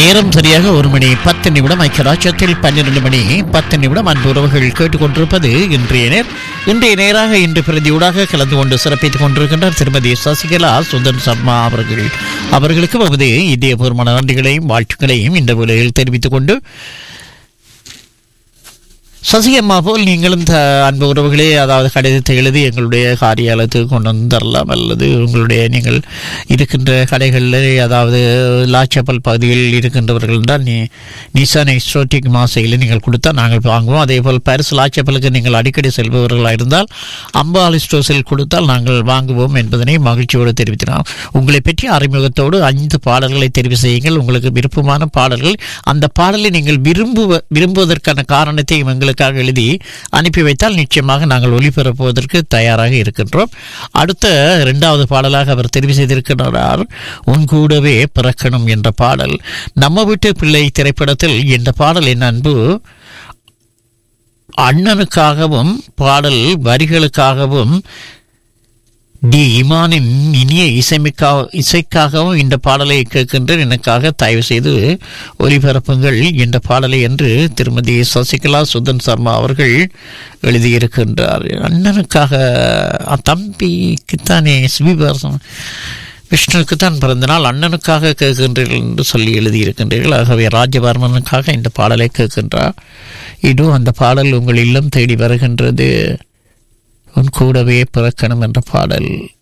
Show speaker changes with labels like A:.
A: நேரம் சரியாக ஒரு மணி பத்து நிமிடம் ஐக்கியராஜ்யத்தில் பன்னிரண்டு மணி பத்து நிமிடம் அன்பு உறவுகள் கேட்டுக்கொண்டிருப்பது இன்றைய நேர் இன்றைய நேராக இன்று பிரதியூடாக கலந்து கொண்டு சிறப்பித்துக் கொண்டிருக்கின்றார் திருமதி சசிகலா சுந்தர் சர்மா அவர்கள் அவர்களுக்கு நமது இதயபூர்வமான நன்றிகளையும் வாழ்த்துக்களையும் இந்த வேளையில் தெரிவித்துக் கொண்டு சசிகம்மா போல் நீங்களும் த அன்பு உறவுகளே அதாவது கடிதத்தை எழுதி எங்களுடைய காரியாலயத்துக்கு கொண்டு வந்து தரலாம் அல்லது உங்களுடைய நீங்கள் இருக்கின்ற கடைகளில் அதாவது லாச்சப்பல் பகுதியில் இருக்கின்றவர்கள் என்றால் நீ நிசான் எக்ஸ்ட்ரோட்டிக் மாசையில் நீங்கள் கொடுத்தா நாங்கள் வாங்குவோம் அதே போல் பாரிஸ் லாச்சப்பலுக்கு நீங்கள் அடிக்கடி செல்பவர்களாக இருந்தால் அம்பால் ஸ்டோஸில் கொடுத்தால் நாங்கள் வாங்குவோம் என்பதனை மகிழ்ச்சியோடு தெரிவித்தினோம் உங்களை பற்றி அறிமுகத்தோடு ஐந்து பாடல்களை தெரிவு செய்யுங்கள் உங்களுக்கு விருப்பமான பாடல்கள் அந்த பாடலை நீங்கள் விரும்புவ விரும்புவதற்கான காரணத்தை எங்களுக்கு எங்களுக்காக எழுதி அனுப்பி வைத்தால் நிச்சயமாக நாங்கள் ஒளிபரப்புவதற்கு தயாராக இருக்கின்றோம் அடுத்த இரண்டாவது பாடலாக அவர் தெரிவு செய்திருக்கிறார் உன் கூடவே பிறக்கணும் என்ற பாடல் நம்ம வீட்டு பிள்ளை திரைப்படத்தில் இந்த பாடல் என் அன்பு அண்ணனுக்காகவும் பாடல் வரிகளுக்காகவும் டி இமானின் இனிய இசைமிக்கா இசைக்காகவும் இந்த பாடலை கேட்கின்றேன் எனக்காக தயவு செய்து ஒலிபரப்புங்கள் இந்த பாடலை என்று திருமதி சசிகலா சுதன் சர்மா அவர்கள் எழுதியிருக்கின்றார் அண்ணனுக்காக தம்பிக்குத்தானே ஸ்ரீபாசம் விஷ்ணுவுக்கு தான் பிறந்த நாள் அண்ணனுக்காக கேட்கின்றீர்கள் என்று சொல்லி எழுதியிருக்கின்றீர்கள் ஆகவே ராஜவர்மனுக்காக இந்த பாடலை கேட்கின்றார் இதோ அந்த பாடல் உங்கள் இல்லம் தேடி வருகின்றது உன் கூடவே பிறக்கணும் என்ற பாடல்